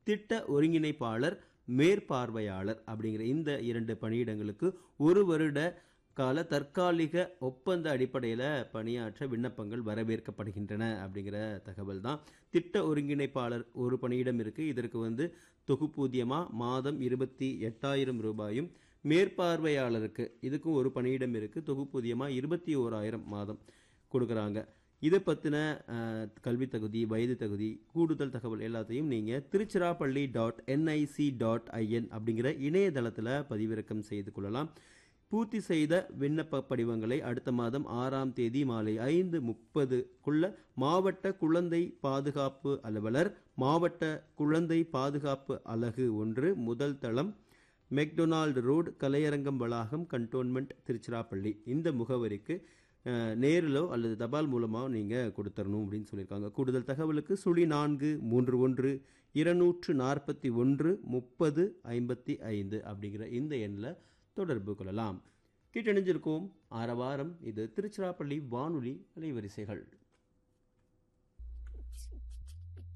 திட்ட ஒருங்கிணைப்பாளர் மேற்பார்வையாளர் அப்படிங்கிற இந்த இரண்டு பணியிடங்களுக்கு ஒரு வருட கால தற்காலிக ஒப்பந்த அடிப்படையில் பணியாற்ற விண்ணப்பங்கள் வரவேற்கப்படுகின்றன அப்படிங்கிற தகவல் தான் திட்ட ஒருங்கிணைப்பாளர் ஒரு பணியிடம் இருக்கு இதற்கு வந்து தொகுப்பூதியமாக மாதம் இருபத்தி எட்டாயிரம் ரூபாயும் மேற்பார்வையாளருக்கு இதுக்கும் ஒரு பணியிடம் இருக்கு தொகுப்பூதியமாக இருபத்தி ஓராயிரம் மாதம் கொடுக்குறாங்க இதை பற்றின கல்வி தகுதி வயது தகுதி கூடுதல் தகவல் எல்லாத்தையும் நீங்கள் Tiruchirappalli dot NIC dot IN அப்படிங்கிற இணையதளத்தில் பதிவிறக்கம் செய்து கொள்ளலாம் பூர்த்தி செய்த விண்ணப்ப படிவங்களை அடுத்த மாதம் ஆறாம் தேதி மாலை ஐந்து முப்பதுக்குள்ள மாவட்ட குழந்தை பாதுகாப்பு அலுவலர் மாவட்ட குழந்தை பாதுகாப்பு அலகு ஒன்று முதல் தளம் மெக்டொனால்டு ரோடு கலையரங்கம் வளாகம் கண்டோன்மெண்ட் திருச்சிராப்பள்ளி இந்த முகவரிக்கு அஹ், நேரிலோ அல்லது தபால் மூலமாக நீங்கள் கொடுத்துடணும் அப்படின்னு சொல்லியிருக்காங்க கூடுதல் தகவலுக்கு சுழி நான்கு மூன்று ஒன்று இருநூற்று நாற்பத்தி ஒன்று முப்பது ஐம்பத்தி ஐந்து அப்படிங்கிற இந்த எண்ணில் தொடர்பு கொள்ளலாம் கேட்டணிஞ்சிருக்கோம் ஆரவாரம் இது திருச்சிராப்பள்ளி வானொலி அலைவரிசைகள்